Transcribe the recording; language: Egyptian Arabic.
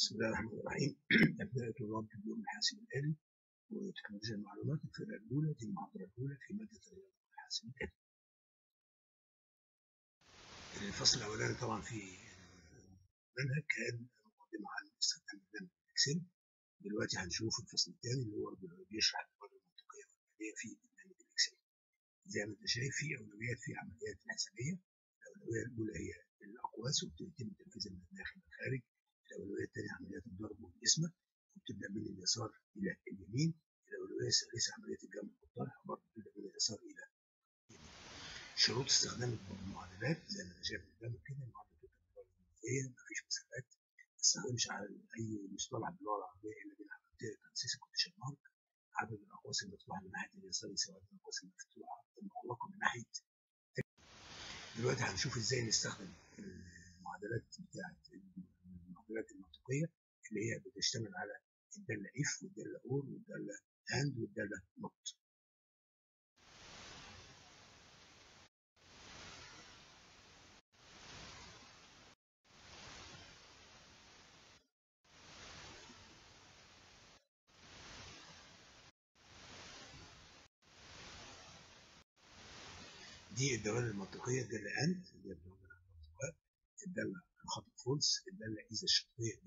بسم الله الرحمن الرحيم أبناء طلاب اليوم الحاسب الآلي وتكنولوجيا المعلومات الفرقة الأولى دي المحاضرة الأولى في مادة الرياضة والحاسب الآلي. الفصل الأولاني طبعا في المنهج كان مقدمة عن استخدام برنامج الإكسل دلوقتي هنشوف الفصل الثاني اللي هو بيشرح الأبواب المنطقية والمالية في برنامج الإكسل. زي ما أنت شايف في أولويات في عمليات الحسابية الأولوية الأولى هي الأقواس وبتتم تنفيذها من الداخل والخارج الأولوية الثانية عمليات الضرب والقسمة وبتبدأ من اليسار إلى اليمين الأولوية الثالثة عملية الجمع والطرح برضه بتبدأ من اليسار إلى اليمين شروط استخدام المعادلات زي ما أنا شايف قدامك كده المعادلة بتبقى هي مفيش مسافات ما تستخدمش على أي مصطلح باللغة العربية إلا إذا عملت تنسيق كوتيشن مارك عدد الأقواس المفتوحة من ناحية اليسار يساوي عدد الأقواس المفتوحة المغلقة من ناحية دلوقتي هنشوف إزاي نستخدم المعادلات بتاعت المعادلات المنطقية اللي هي بتشتمل على الدالة if والدالة or والدالة and والدالة not. دي الدوال المنطقية الدالة and اللي هي الدالة الخط فولس الدالة إذا الشرطية